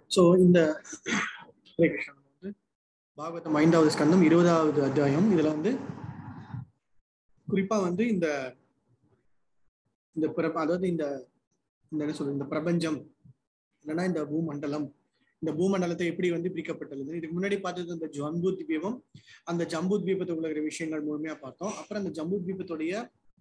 So இந்த ஹரே கிருஷ்ணா நம்ம வந்து பாகவதம் ஐந்தாவது ஸ்கந்தம் இருபதாவது அத்தியாயம் இதுல வந்து குறிப்பா வந்து இந்த இந்த பிர அதாவது இந்த இந்த என்ன சொல்றது இந்த பிரபஞ்சம் இல்லைன்னா இந்த பூமண்டலம் இந்த பூமண்டலத்தை எப்படி வந்து பிரிக்கப்பட்டுள்ளது இதுக்கு முன்னாடி பார்த்தது இந்த ஜம்பு தீபம் அந்த ஜம்பு தீபத்துக்குள்ள இருக்கிற விஷயங்கள் முழுமையா பார்த்தோம் அப்புறம் அந்த ஜம்பு தீபத்துடைய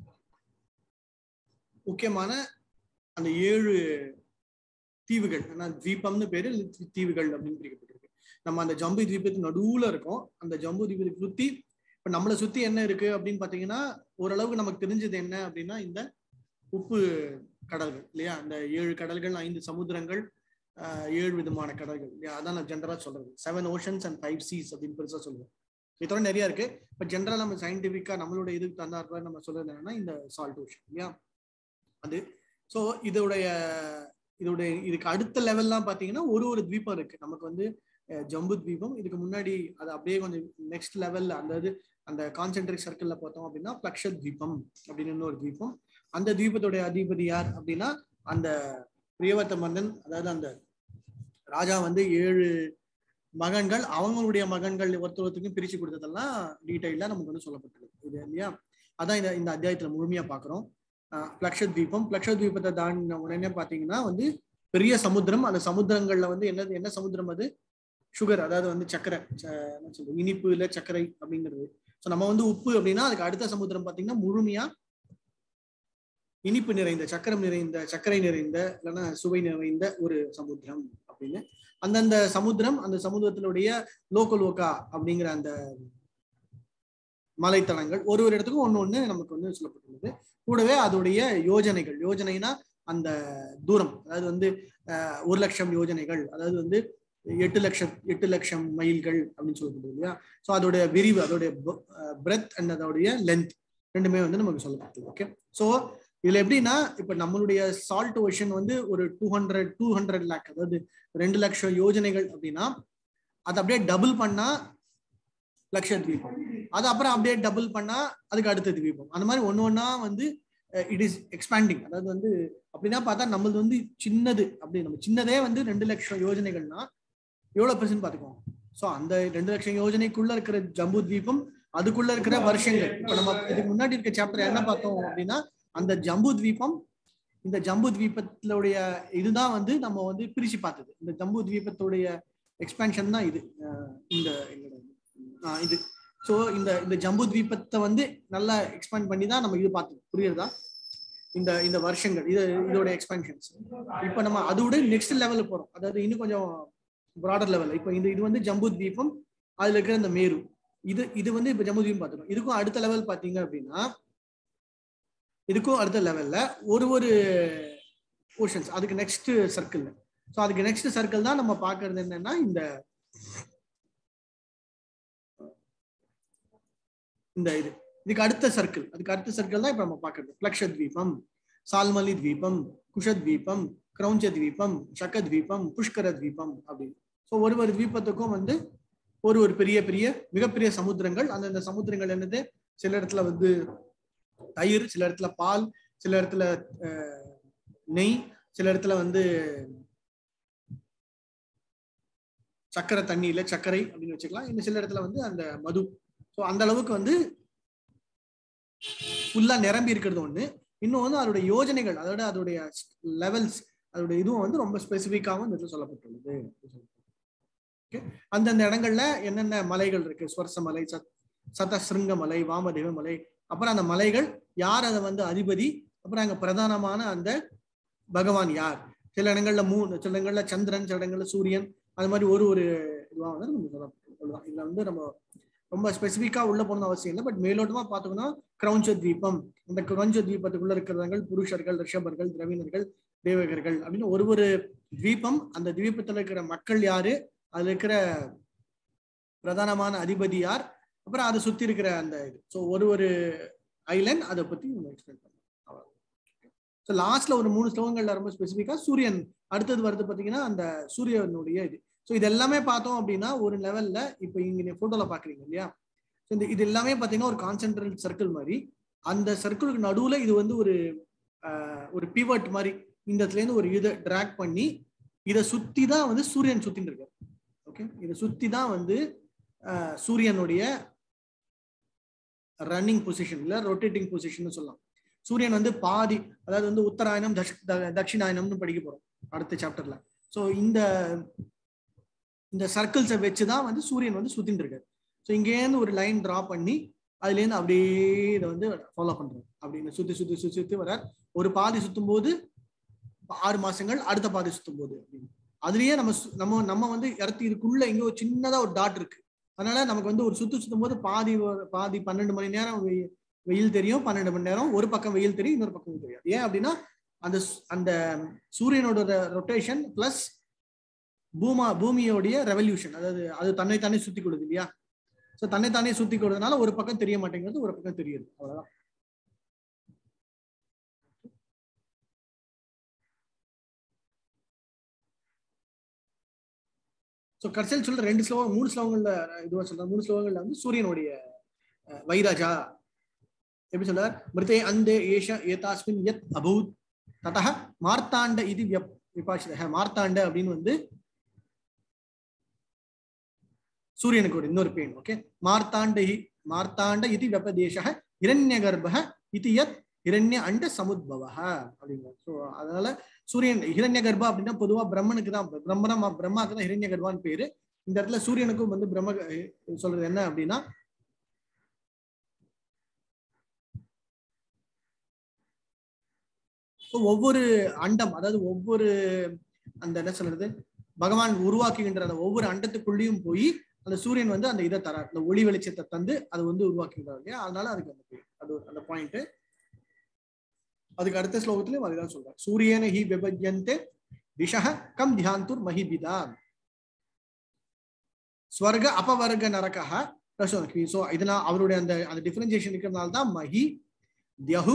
முக்கியமான அந்த ஏழு தீவுகள் ஏன்னா தீபம்னு பேரு இல்ல தீ- தீவுகள் அப்படின்னு பிரிக்கப்பட்டிருக்கு நம்ம அந்த ஜம்பு தீபத்து நடுவுல இருக்கோம் அந்த ஜம்பு தீபத்தை சுத்தி இப்ப நம்மளை சுத்தி என்ன இருக்கு அப்படின்னு பாத்தீங்கன்னா ஓரளவுக்கு நமக்கு தெரிஞ்சது என்ன அப்படின்னா இந்த உப்பு கடல்கள் இல்லையா அந்த ஏழு கடல்கள் ஐந்து சமுத்திரங்கள் ஆஹ் ஏழு விதமான கடல்கள் இல்லையா அதான் நான் ஜென்ரலா சொல்றது seven oceans and five seas அப்படின்னு பெருசா சொல்லுவேன் இதோட நிறைய இருக்கு பட் ஜென்ரலா நம்ம சயின்டிபிக்கா நம்மளோட இதுக்கு தந்தாற்ப நம்ம சொல்றது என்னன்னா இந்த சால்ட் ஓஷன் இல்லையா அது ஸோ இதோடைய இதோடைய இதுக்கு அடுத்த லெவல்லாம் பாத்தீங்கன்னா ஒரு ஒரு தீபம் இருக்கு நமக்கு வந்து அஹ், ஜம்பு தீபம் இதுக்கு முன்னாடி அது அப்படியே கொஞ்சம் நெக்ஸ்ட் லெவல்ல அதாவது அந்த கான்சென்ட்ரிக் சர்க்கிள்ல பார்த்தோம் அப்படின்னா பிளக்ஷ தீபம் அப்படின்னு இன்னொரு தீபம் அந்த தீபத்துடைய அதிபதி யார் அப்படின்னா அந்த பிரியவர்த்த மன்னன் அதாவது அந்த ராஜா வந்து ஏழு மகன்கள் அவங்களுடைய மகன்கள் ஒருத்தர் ஒருத்தருக்கும் பிரிச்சு கொடுத்ததெல்லாம் டீட்டெயிலா நமக்கு வந்து சொல்லப்பட்டுள்ளது இது இல்லையா அதான் இந்த இந்த அத்தியாயத்துல முழுமையா பாக்குறோம் பிளக்ஷ தீபம் பிளக்ஷ தீபத்தை தாண்டின உடனே பாத்தீங்கன்னா வந்து பெரிய சமுத்திரம் அந்த சமுத்திரங்கள்ல வந்து என்னது என்ன சமுத்திரம் அது சுகர் அதாவது வந்து சர்க்கரை ச- என்ன சொல்றது இனிப்பு இல்ல சர்க்கரை அப்படிங்கிறது ஸோ நம்ம வந்து உப்பு அப்படின்னா அதுக்கு அடுத்த சமுத்திரம் பாத்தீங்கன்னா முழுமையா இனிப்பு நிறைந்த சக்கரம் நிறைந்த சர்க்கரை நிறைந்த இல்லைன்னா சுவை நிறைந்த ஒரு சமுத்திரம் அப்படின்னு அந்தந்த சமுத்திரம் அந்த சமுத்திரத்தினுடைய லோக்கல் லோக்கா அப்படிங்கிற அந்த மலைத்தளங்கள் ஒரு ஒரு இடத்துக்கும் ஒண்ணு ஒண்ணு நமக்கு வந்து சொல்லப்பட்டுள்ளது கூடவே அதோடைய யோஜனைகள் யோஜனைனா அந்த தூரம் அதாவது வந்து அஹ், ஒரு லட்சம் யோஜனைகள் அதாவது வந்து எட்டு லட்சம் எட்டு லட்சம் மைல்கள் அப்படின்னு சொல்லப்படுது இல்லையா ஸோ அதோடைய விரிவு அதோடைய பிரெத் அண்ட் அதோடைய லென்த் ரெண்டுமே வந்து நமக்கு சொல்லப்பட்டது ஓகே ஸோ இதுல எப்படின்னா இப்ப நம்மளுடைய சால்ட் ஓஷன் வந்து ஒரு two hundred two hundred lakh அதாவது ரெண்டு லட்சம் யோஜனைகள் அப்படின்னா அதை அப்படியே டபுள் பண்ணா லட்ச தீபம் அது அப்புறம் அப்படியே டபுள் பண்ணா அதுக்கு அடுத்த தீபம் அந்த மாதிரி ஒண்ணு ஒண்ணா வந்து இட் இஸ் எக்ஸ்பேண்டிங் அதாவது வந்து அப்படின்னா பார்த்தா நம்மளது வந்து சின்னது அப்படி நம்ம சின்னதே வந்து ரெண்டு லட்சம் யோஜனைகள்னா எவ்வளவு பெருசுன்னு பாத்துக்கோங்க ஸோ அந்த ரெண்டு லட்சம் யோஜனைக்குள்ள இருக்கிற ஜம்பு தீபம் அதுக்குள்ள இருக்கிற வருஷங்கள் இப்ப நம்ம இதுக்கு முன்னாடி இருக்க சாப்டர் என்ன பார்த்தோம் அப்படின்னா அந்த ஜம்பு தீபம் இந்த ஜம்பு தீபத்தினுடைய இதுதான் வந்து நம்ம வந்து பிரிச்சு பார்த்தது இந்த ஜம்பு தீபத்துடைய எக்ஸ்பேன்ஷன் தான் இது அஹ் இந்த எங்களோட ஆஹ் இது ஸோ இந்த இந்த ஜம்பு தீபத்தை வந்து நல்லா எக்ஸ்பேண்ட் பண்ணி தான் நம்ம இது பார்த்தோம் புரியுறதா இந்த இந்த வருஷங்கள் இது இதோட எக்ஸ்பென்ஷன்ஸ் இப்போ நம்ம அதோட நெக்ஸ்ட் லெவலுக்கு போறோம் அதாவது இன்னும் கொஞ்சம் ப்ராடர் லெவல் இப்போ இந்த இது வந்து ஜம்பு தீபம் அதுல இருக்கிற இந்த மேரு இது இது வந்து இப்போ ஜம்பு தீபம் பார்த்துக்கோம் இதுக்கும் அடுத்த லெவல் பார்த்தீங்க அப்படின்னா இதுக்கும் அடுத்த லெவல்ல ஒரு ஒரு போர்ஷன்ஸ் அதுக்கு நெக்ஸ்ட் சர்க்கிள் ஸோ அதுக்கு நெக்ஸ்ட் சர்க்கிள் தான் நம்ம பார்க்கறது என்னன்னா இந்த இந்த இது இதுக்கு அடுத்த சர்க்கிள் அதுக்கு அடுத்த சர்க்கிள் தான் இப்ப நம்ம பார்க்கறது பிளக்ஷ தீபம் சால்மலி தீபம் குஷத்வீபம் கிரௌஞ்ச தீபம் சக்க தீபம் புஷ்கர தீபம் அப்படின்னு ஸோ ஒரு ஒரு தீபத்துக்கும் வந்து ஒரு ஒரு பெரிய பெரிய மிகப்பெரிய சமுத்திரங்கள் அந்தந்த சமுத்திரங்கள் என்னது சில இடத்துல வந்து தயிர் சில இடத்துல பால் சில இடத்துல அஹ், நெய் சில இடத்துல வந்து சக்கரை தண்ணியில சர்க்கரை அப்படின்னு வச்சுக்கலாம் இன்னும் சில இடத்துல வந்து அந்த மது ஸோ அந்த அளவுக்கு வந்து ஃபுல்லா நிரம்பி இருக்கிறது ஒண்ணு இன்னும் வந்து அதோட யோஜனைகள் அதோட அதோடைய லெவல்ஸ் அதோட இதுவும் வந்து ரொம்ப ஸ்பெசிஃபிக்காகவும் இந்த இடத்துல சொல்லப்பட்டுள்ளது Okay. அந்தந்த இடங்கள்ல என்னென்ன மலைகள் இருக்கு ஸ்வர்ச மலை சத் சதசிருங்க மலை வாமதேவ மலை அப்புறம் அந்த மலைகள் யார் அதை வந்து அதிபதி அப்புறம் அங்க பிரதானமான அந்த பகவான் யார் சில இடங்கள்ல மூணு சில இடங்கள்ல சந்திரன் சில இடங்கள்ல சூரியன் அது மாதிரி ஒரு ஒரு இதுவா வந்து நம்ம சொல்லலாம் இதுல வந்து நம்ம ரொம்ப ஸ்பெசிஃபிக்கா உள்ள போகணும் அவசியம் இல்லை பட் மேலோட்டமா பார்த்தோம்னா கிரௌஞ்ச தீபம் அந்த கிரௌஞ்ச தீபத்துக்குள்ள இருக்கிறவங்க புருஷர்கள் ரிஷபர்கள் திரவிணர்கள் தேவகர்கள் அப்படின்னு ஒரு ஒரு தீபம் அந்த தீபத்துல இருக்கிற மக்கள் யாரு அதுல இருக்கிற பிரதானமான அதிபதி யார் அப்புறம் அதை சுத்தி இருக்கிற அந்த இது ஸோ ஒரு ஒரு ஐலண்ட் அதை பத்தி நம்ம எக்ஸ்பிளைன் பண்ணலாம் ஸோ லாஸ்ட்ல ஒரு மூணு ஸ்லோகங்கள்ல ரொம்ப ஸ்பெசிஃபிக்கா சூரியன் அடுத்தது வருது பாத்தீங்கன்னா அந்த சூரியனுடைய இது ஸோ இது எல்லாமே பார்த்தோம் அப்படின்னா ஒரு லெவல்ல இப்போ இங்க நீங்க போட்டோல பாக்குறீங்க இல்லையா ஸோ இந்த இது எல்லாமே பாத்தீங்கன்னா ஒரு கான்சென்ட்ரேட் சர்க்கிள் மாதிரி அந்த சர்க்கிளுக்கு நடுவுல இது வந்து ஒரு ஆஹ், ஒரு பிவட் மாதிரி இந்த இடத்துல இருந்து ஒரு இதை ட்ராக் பண்ணி இதை சுத்தி தான் வந்து சூரியன் சுத்தின்னு இருக்காரு ஓகே இதை சுத்தி தான் வந்து அஹ், சூரியனுடைய ரன்னிங் பொசிஷன் இல்ல ரொட்டேட்டிங் பொசிஷன் சொல்லலாம் சூரியன் வந்து பாதி அதாவது வந்து உத்தராயணம் தஷ்- த- தட்சிணாயனம்னு படிக்க போறோம் அடுத்த சாப்டர்ல ஸோ இந்த இந்த சர்க்கிள்ஸை வச்சு தான் வந்து சூரியன் வந்து சுத்தின்னு இருக்காரு ஸோ இங்கேருந்து ஒரு லைன் டிரா பண்ணி அதுலேருந்து அப்படியே இதை வந்து ஃபாலோ பண்றாரு அப்படின்னு சுத்தி சுத்தி சுத்தி சுத்தி வரார் ஒரு பாதி சுத்தும் போது ஆறு மாசங்கள் அடுத்த பாதி சுத்தும் போது அப்படின்னு அதுலயே நம்ம சு- நம்ம நம்ம வந்து இடத்து இதுக்குள்ள இங்க ஒரு சின்னதா ஒரு டாட் இருக்கு அதனால நமக்கு வந்து ஒரு சுத்து சுத்தும் போது பாதி ஒரு- பாதி பன்னெண்டு மணி நேரம் வெயி- வெயில் தெரியும் பன்னெண்டு மணி நேரம் ஒரு பக்கம் வெயில் தெரியும் இன்னொரு பக்கம் வெயில் தெரியாது ஏன் அப்படின்னா அந்த சு- அந்த சூரியனோட ரொட்டேஷன் பிளஸ் பூமா பூமியோடைய ரெவல்யூஷன் அதாவது அது தன்னைத்தானே சுத்தி கொடுது இல்லையா ஸோ தன்னைத்தானே சுத்தி கொடுறதுனால ஒரு பக்கம் தெரிய மாட்டேங்கிறது ஒரு பக்கம் தெரியுது அவ்வளவுதான் ஸோ கடைசியில் சொல்ற ரெண்டு ஸ்லோகம் மூணு ஸ்லோகங்கள்ல இதுவா சொல்றேன் மூணு ஸ்லோகங்கள்ல வந்து சூரியனுடைய அஹ், வைராஜா எப்படி சொல்றார் மிருதே அந்தே ஏஷ ஏதாஸ்மின் யத் அபூத் ததः மார்த்தாண்ட இது வியப் விபாஷித மார்த்தாண்ட அப்படின்னு வந்து சூரியனுக்கு ஒரு இன்னொரு பேன் ஓகே மார்த்தாண்ட ஹி- மார்த்தாண்ட இது வெப்பதேச இரண்ய கர்ப்ப இது யத் இரண்ய அண்ட சமுத்பவ அப்படிங்கிறார் ஸோ அதனால சூரியன் ஹிரண்ய கர்ப்பா அப்படின்னா பொதுவா பிரம்மனுக்கு தான் பிரம்மனா பிரம்மாக்கு தான் ஹிரண்ய கர்ப்பான்னு பேரு இந்த இடத்துல சூரியனுக்கும் வந்து பிரம்ம சொல்றது என்ன அப்படின்னா So, ஒவ்வொரு அண்டம் அதாவது ஒவ்வொரு அந்த என்ன சொல்றது பகவான் உருவாக்குகின்ற அந்த ஒவ்வொரு அண்டத்துக்குள்ளேயும் போய் அந்த சூரியன் வந்து அந்த இதை தரார் அந்த ஒளி வெளிச்சத்தை தந்து அது வந்து உருவாக்குகிறார் இல்லையா அதனால அதுக்கு அந்த பேர் அது ஒரு- அந்த பாயிண்ட் அதுக்கு அடுத்த ஸ்லோகத்திலும் அதுதான் சொல்றார் சூரியன ஹி விபஜ்யந்தே திஷः கம் தியாந்துர் மஹிபிதா ஸ்வர்க அபவர்க நரகः ரசோனகி ஸோ இதெல்லாம் அவருடைய அந்த அந்த டிஃபரன்சியேஷன் இருக்கிறதுனால தான் மஹி தியஹு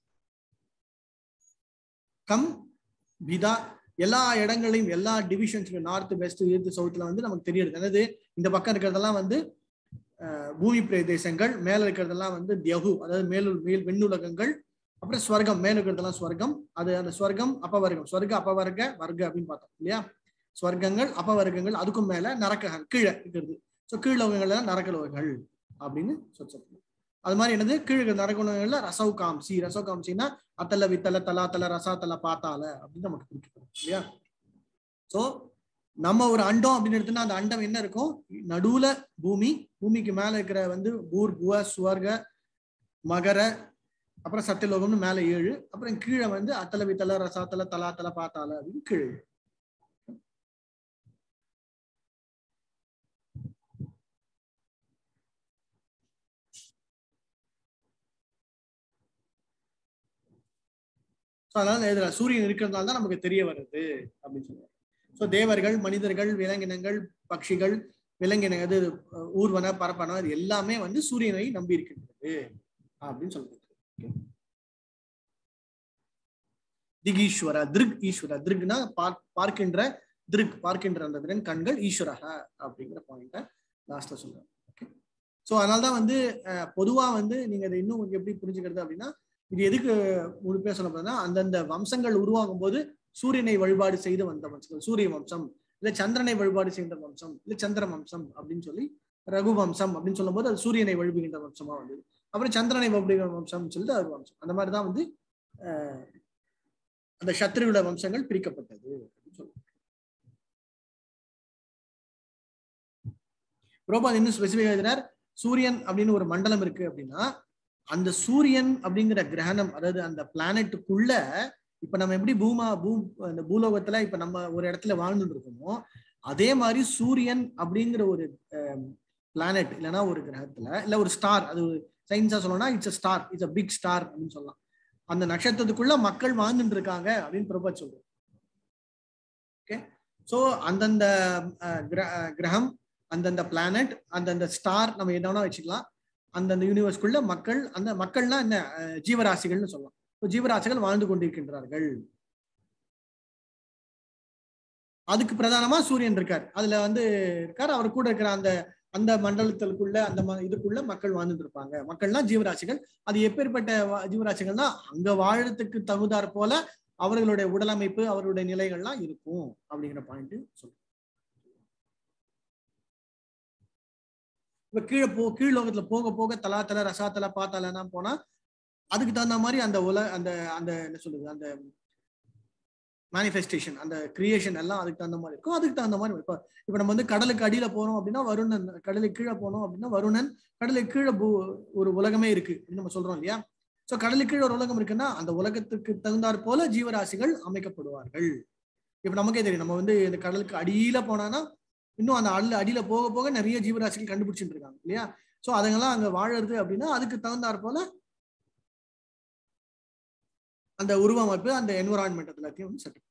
கம் பிதா எல்லா இடங்களையும் எல்லா டிவிஷன்ஸ்ல நார்த் வெஸ்ட் ஈஸ்ட் சவுத்ல வந்து நமக்கு தெரியுது அதாவது இந்த பக்கம் இருக்கிறதெல்லாம் வந்து அஹ், பூமி பிரதேசங்கள் மேல இருக்கிறதெல்லாம் வந்து தியகு அதாவது மேலுள் மேல் வெண்ணுலகங்கள் அப்புறம் ஸ்வர்க்கம் மேல இருக்கிறதெல்லாம் ஸ்வர்க்கம் அது அந்த ஸ்வர்க்கம் அப்பவர்க்கம் ஸ்வர்க அப்பவர்க்க வர்க்க அப்படின்னு பார்த்தோம் இல்லையா ஸ்வர்க்கங்கள் அப்பவர்க்கங்கள் அதுக்கும் மேல நரக்கங்கள் கீழே இருக்கிறது ஸோ கீழ்லோகங்கள் எல்லாம் நரக்கலோகங்கள் அப்படின்னு சொல்லி அது மாதிரி என்னது கீழே நரகுணங்கள்ல ரசவ் காம்சி ரசவ் காம்சின்னா அத்தல வித்தல தலாத்தல ரசாத்தல பாத்தால அப்படின்னு நமக்கு குறிக்கப்படும் இல்லையா சோ நம்ம ஒரு அண்டம் அப்படின்னு எடுத்தோம்னா அந்த அண்டம் என்ன இருக்கும் நடுவுல பூமி பூமிக்கு மேல இருக்கிற வந்து பூர் புவ சுவர்க மகர அப்புறம் சத்தியலோகம்னு மேல ஏழு அப்புறம் கீழே வந்து அத்தல வித்தல ரசாத்தல தலாத்தல பாத்தால அப்படின்னு கீழே ஸோ அதனால எழுதுற சூரியன் இருக்கிறதுனால தான் நமக்கு தெரிய வருது அப்படின்னு சொல்லுவாங்க ஸோ தேவர்கள் மனிதர்கள் விலங்கினங்கள் பட்சிகள் விலங்கின இது அஹ், ஊர்வன பரப்பன இது எல்லாமே வந்து சூரியனை நம்பி இருக்கின்றது அப்படின்னு சொல்றது Okay. திகீஸ்வர திருக் ஈஸ்வர திருக்னா பார் பார்க்கின்ற திருக் பார்க்கின்ற அந்த திறன் கண்கள் ஈஸ்வரக அப்படிங்கிற பாயிண்ட லாஸ்ட்ல சொல்றேன் ஓகே ஸோ அதனால தான் வந்து அஹ், பொதுவா வந்து நீங்க அதை இன்னும் கொஞ்சம் எப்படி புரிஞ்சுக்கிறது அப்படின்னா இது எதுக்கு முழு பேர் சொல்ல போறதுன்னா அந்தந்த வம்சங்கள் உருவாகும் போது சூரியனை வழிபாடு செய்து வந்த வம்சங்கள் சூரிய வம்சம் இல்ல சந்திரனை வழிபாடு செய்கின்ற வம்சம் இல்ல சந்திர வம்சம் அப்படின்னு சொல்லி ரகு வம்சம் அப்படின்னு சொல்லும்போது அது சூரியனை வழிபுகின்ற வம்சமா வந்தது அப்புறம் சந்திரனை வழிபுகின்ற வம்சம்னு சொல்லிட்டு அது வம்சம் அந்த மாதிரி தான் வந்து அஹ், அந்த சத்ருவிட வம்சங்கள் பிரிக்கப்பட்டது அப்படின்னு சொல்லுவாங்க புரோபாத் இன்னும் ஸ்பெசிஃபிக் எழுதினார் சூரியன் அப்படின்னு ஒரு மண்டலம் இருக்கு அப்படின்னா அந்த சூரியன் அப்படிங்கிற கிரகணம் அதாவது அந்த பிளானட்டுக்குள்ள இப்ப நம்ம எப்படி பூமா பூ அந்த பூலோகத்துல இப்ப நம்ம ஒரு இடத்துல வாழ்ந்துட்டு இருக்கோமோ அதே மாதிரி சூரியன் அப்படிங்கிற ஒரு பிளானட் இல்லைன்னா ஒரு கிரகத்துல இல்ல ஒரு ஸ்டார் அது சயின்ஸா சொல்லணும்னா it's a star it's a big star அப்படின்னு சொல்லலாம் அந்த நட்சத்திரத்துக்குள்ள மக்கள் வாழ்ந்துட்டு இருக்காங்க அப்படின்னு பிரபத் சொல்றோம் ஓகே சோ அந்தந்த அஹ், கிர- அஹ், கிரகம் அந்தந்த பிளானட் அந்தந்த ஸ்டார் நம்ம என்ன வேணா வச்சுக்கலாம் அந்தந்த யூனிவர்ஸ்குள்ள மக்கள் அந்த மக்கள்னா என்ன அஹ், ஜீவராசிகள்னு சொல்லலாம் So, ஜீவராசிகள் வாழ்ந்து கொண்டிருக்கின்றார்கள் அதுக்கு பிரதானமா சூரியன் இருக்கார் அதுல வந்து இருக்கார் அவர் கூட இருக்கிற அந்த அந்த மண்டலத்திற்குள்ள அந்த ம- இதுக்குள்ள மக்கள் வாழ்ந்துட்டு இருப்பாங்க மக்கள்னா ஜீவராசிகள் அது எப்பேற்பட்ட வா- ஜீவராசிகள்னா அங்க வாழறதுக்கு தகுதாற் போல அவர்களுடைய உடலமைப்பு அவருடைய நிலைகள்லாம் இருக்கும் அப்படிங்கிற பாயிண்ட் சொல்றேன் இப்ப கீழே போ கீழ் லோகத்துல போக போக தலா தல ரசா தல பாத்தாலனா போனா அதுக்கு தகுந்த மாதிரி அந்த உல அந்த அந்த என்ன சொல்றது அந்த மேனிஃபெஸ்டேஷன் அந்த கிரியேஷன் எல்லாம் அதுக்கு தகுந்த மாதிரி இருக்கும் அதுக்கு தகுந்த மாதிரி இப்போ இப்போ நம்ம வந்து கடலுக்கு அடியில போறோம் அப்படின்னா வருணன் கடலுக்கு கீழே போனோம் அப்படின்னா வருணன் கடலுக்கு கீழே பூ ஒரு உலகமே இருக்கு அப்படின்னு நம்ம சொல்றோம் இல்லையா சோ கடலுக்கு கீழே ஒரு உலகம் இருக்குன்னா அந்த உலகத்துக்கு தகுந்தாற் போல ஜீவராசிகள் அமைக்கப்படுவார்கள் இப்ப நமக்கே தெரியும் நம்ம வந்து இந்த கடலுக்கு அடியில போனானா இன்னும் அந்த அடியில அடியில போக போக நிறைய ஜீவராசிகள் கண்டுபிடிச்சிட்டு இருக்காங்க இல்லையா சோ அதுங்கெல்லாம் அங்க வாழறது அப்படின்னா அதுக்கு தகுந்தாற் போல அந்த உருவமைப்பு அந்த என்விரான்மெண்ட் எல்லாத்தையும் வந்து செட்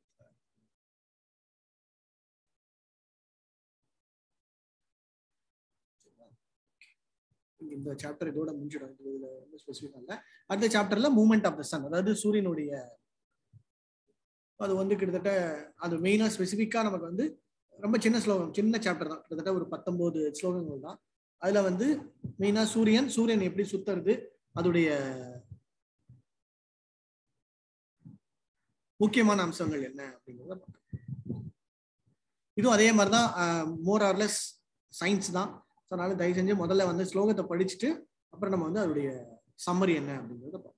இந்த சாப்டர் இதோட முடிஞ்சிடும் இது இதுல ரொம்ப ஸ்பெசிஃபிக் இல்ல அடுத்த சாப்டர்ல மூமெண்ட் ஆஃப் த சன் அதாவது சூரியனுடைய அது வந்து கிட்டத்தட்ட அது மெயினா ஸ்பெசிஃபிக்கா நமக்கு வந்து ரொம்ப சின்ன ஸ்லோகம் சின்ன சாப்டர் தான் கிட்டத்தட்ட ஒரு பத்தொன்பது ஸ்லோகங்கள் தான் அதுல வந்து மெயினா சூரியன் சூரியன் எப்படி சுத்துறது அதோடைய முக்கியமான அம்சங்கள் என்ன அப்படிங்கிறத பார்க்கலாம் இதுவும் அதே மாதிரி தான் மோர் ஆர்லெஸ் சயின்ஸ் தான் ஸோ அதனால தயவு செஞ்சு முதல்ல வந்து ஸ்லோகத்தை படிச்சுட்டு அப்புறம் நம்ம வந்து அதோடைய சம்மரி என்ன அப்படிங்கிறத பார்ப்போம்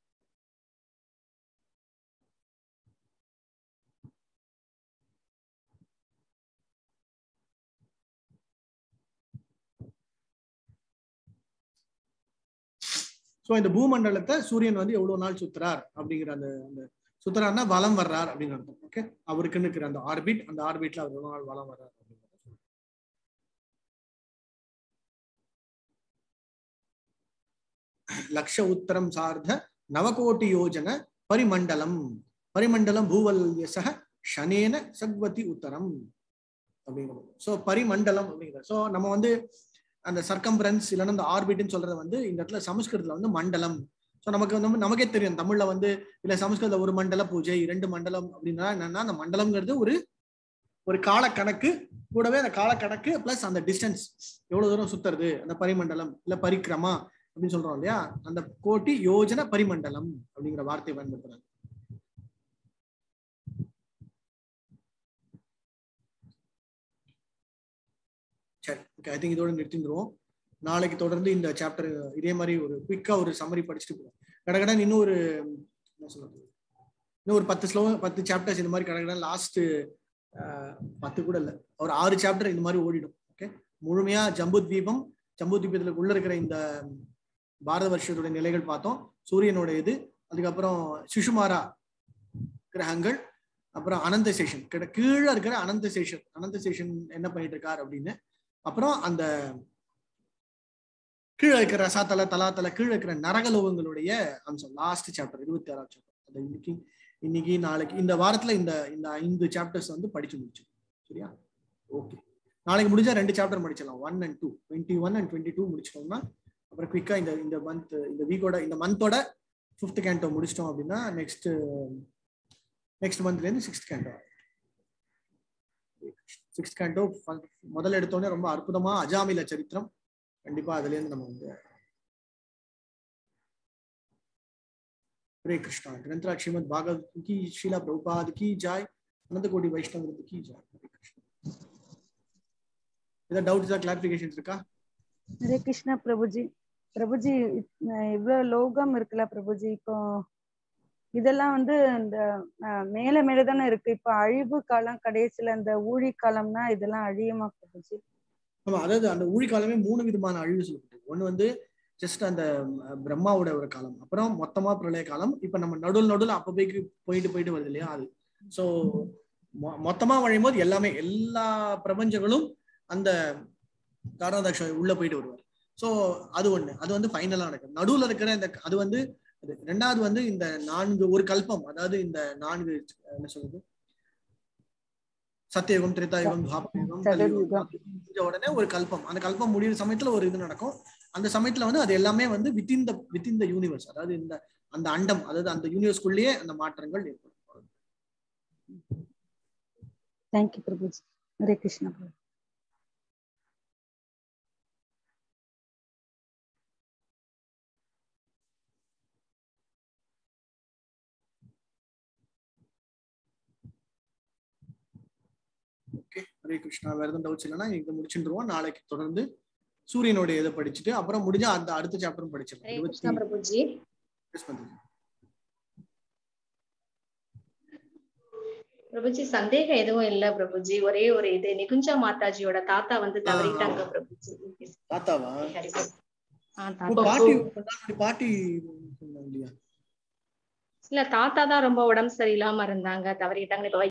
ஸோ இந்த பூமண்டலத்தை சூரியன் வந்து எவ்வளவு நாள் சுத்துறார் அப்படிங்கிற அந்த அந்த சுத்துறாருன்னா வலம் வர்றார் அப்படின்னு அர்த்தம் ஓகே அவருக்குன்னு இருக்கிற அந்த ஆர்பிட் அந்த ஆர்பிட்ல அவர் எவ்வளவு நாள் வலம் வர்றார் அப்படிங்கிறத லக்ஷ உத்தரம் சார்ந்த நவகோட்டி யோஜன பரிமண்டலம் பரிமண்டலம் பூவல்யசக ஷனேன சக்வதி உத்தரம் அப்படிங்கிறது ஸோ பரிமண்டலம் அப்படிங்கிறது ஸோ நம்ம வந்து அந்த சர்க்கம்பரன்ஸ் இல்லைன்னா அந்த ஆர்பிட்னு சொல்றது வந்து இந்த இடத்துல சமஸ்கிருதத்துல வந்து மண்டலம் ஸோ நமக்கு வந்து நமக்கே தெரியும் தமிழ்ல வந்து இல்ல சமஸ்கிருத ஒரு மண்டல பூஜை இரண்டு மண்டலம் அப்படின்னா என்னன்னா அந்த மண்டலம்ங்கிறது ஒரு ஒரு கால கணக்கு கூடவே அந்த கால கணக்கு பிளஸ் அந்த டிஸ்டன்ஸ் எவ்வளவு தூரம் சுத்துறது அந்த பரிமண்டலம் இல்ல பரிக்கிரமா அப்படின்னு சொல்றோம் இல்லையா அந்த கோட்டி யோஜன பரிமண்டலம் அப்படிங்கிற வார்த்தையை பயன்படுத்துறாங்க சரி ஓகே ஐ திங்க் இதோட நிறுத்திடுவோம் நாளைக்கு தொடர்ந்து இந்த சாப்டர் இதே மாதிரி ஒரு குயிக்கா ஒரு சம்மரி படிச்சுட்டு போவோம் கடகடன் இன்னும் ஒரு என்ன சொல்றது இன்னும் ஒரு பத்து ஸ்லோகம் பத்து சாப்டர்ஸ் இந்த மாதிரி கடகடன் லாஸ்ட் பத்து கூட இல்லை ஒரு ஆறு சாப்டர் இந்த மாதிரி ஓடிடும் ஓகே முழுமையா ஜம்பு தீபம் ஜம்பு தீபத்துல உள்ள இருக்கிற இந்த பாரத வருஷத்துடைய நிலைகள் பார்த்தோம் சூரியனோட இது அதுக்கப்புறம் சிசுமாரா கிரகங்கள் அப்புறம் அனந்த சேஷன் கிட்ட கீழே இருக்கிற அனந்த சேஷன் அனந்த சேஷன் என்ன பண்ணிட்டு இருக்கார் அப்படின்னு அப்புறம் அந்த கீழே இருக்கிற ரசாத்தல தலாத்தல கீழே இருக்கிற நரகலோகங்களுடைய அம்சம் லாஸ்ட் சாப்டர் இருபத்தி ஆறாவது சாப்டர் அது இன்னைக்கு இன்னைக்கு நாளைக்கு இந்த வாரத்துல இந்த இந்த ஐந்து சாப்டர்ஸ் வந்து படிச்சு முடிச்சு சரியா ஓகே நாளைக்கு முடிஞ்சா ரெண்டு சாப்டர் முடிச்சிடலாம் one and two twenty one and twenty two முடிச்சிட்டோம்னா அப்புறம் குயிக்கா இந்த இந்த மந்த் இந்த வீக்கோட இந்த மந்தோட ஃபிஃப்த் கேண்டோ முடிச்சிட்டோம் அப்படின்னா நெக்ஸ்ட் நெக்ஸ்ட் மந்த்லேருந்து சிக்ஸ்த் கேண்டோ சிக்ஸ்த் கேண்டோ முதல்ல எடுத்தோடனே ரொம்ப அற்புதமா அஜாமில சரித்திரம் கண்டிப்பா அதுல இருந்து நம்ம வந்து ஹரே கிருஷ்ணா கிரந்தரா ஸ்ரீமத் பாகவத் கி ஷீலா பிரபுபாத் கி ஜாய் அனந்த கோடி வைஷ்ணவ கி ஜாய் ஹரே கிருஷ்ணா ஏதாவது டவுட் ஏதாவது கிளாரிபிகேஷன் இருக்கா ஹரே கிருஷ்ணா பிரபுஜி பிரபுஜி இவ்வளவு லோகம் இருக்குல்ல பிரபுஜி இப்போ இதெல்லாம் வந்து இந்த மேல மேல தானே இருக்கு இப்ப அழிவு காலம் கடைசியில இந்த ஊழி காலம்னா இதெல்லாம் அழியுமா பிரபுஜி ஆமா அதாவது அந்த ஊழி காலமே மூணு விதமான அழிவு சொல்லப்பட்டிருக்கு ஒண்ணு வந்து ஜஸ்ட் அந்த பிரம்மாவோட ஒரு காலம் அப்புறம் மொத்தமா பிரளய காலம் இப்ப நம்ம நடுவில் நடுவில் அப்பப்போக்கு போயிட்டு போயிட்டு வருது இல்லையா அது ஸோ மொத்தமா வழியும் போது எல்லாமே எல்லா பிரபஞ்சங்களும் அந்த காரணாதக்ஷ உள்ள போயிட்டு வருவார் ஸோ அது ஒண்ணு அது வந்து ஃபைனலா நடக்கும் நடுவில் இருக்கிற இந்த அது வந்து அது ரெண்டாவது வந்து இந்த நான்கு ஒரு கல்பம் அதாவது இந்த நான்கு என்ன சொல்றது சத்தியயுகம் திரேதாயுகம் துவாபயுகம் கலியுகம் முடிஞ்ச உடனே ஒரு கல்பம் அந்த கல்பம் முடிகிற சமயத்துல ஒரு இது நடக்கும் அந்த சமயத்துல வந்து அது எல்லாமே வந்து within the within the universe அதாவது இந்த அந்த அண்டம் அதாவது அந்த யூனிவர்ஸ்குள்ளேயே அந்த மாற்றங்கள் ஏற்படும் தேங்க்யூ பிரபுஜி ஹரே கிருஷ்ணா பிரபு ஹரே கிருஷ்ணா வேற எதுவும் டவுட்ஸ் இல்லைன்னா இதை முடிச்சுருவோம் நாளைக்கு தொடர்ந்து சூரியனுடைய இதை படிச்சுட்டு அப்புறம் முடிஞ்சா அந்த அடுத்த சாப்டரும் படிச்சிடலாம் ஹரே இருபத்தி கிருஷ்ணா பிரபுஜி Yes, Madhu. பிரபுஜி சந்தேகம் எதுவும் இல்ல பிரபுஜி ஒரே ஒரு இது நிகுஞ்சா மாதாஜியோட தாத்தா வந்து தவறிட்டாங்க பிரபுஜி தாத்தாவா ஹரி கிருஷ்ணா. ஆ, ஓ, தாத்தா. பாட்டி முன்னாடி பாட்டி சொன்னாங்க இல்லையா இல்ல தாத்தா தான் ரொம்ப உடம்பு சரியில்லாம இருந்தாங்க தவறிட்டாங்க இப்ப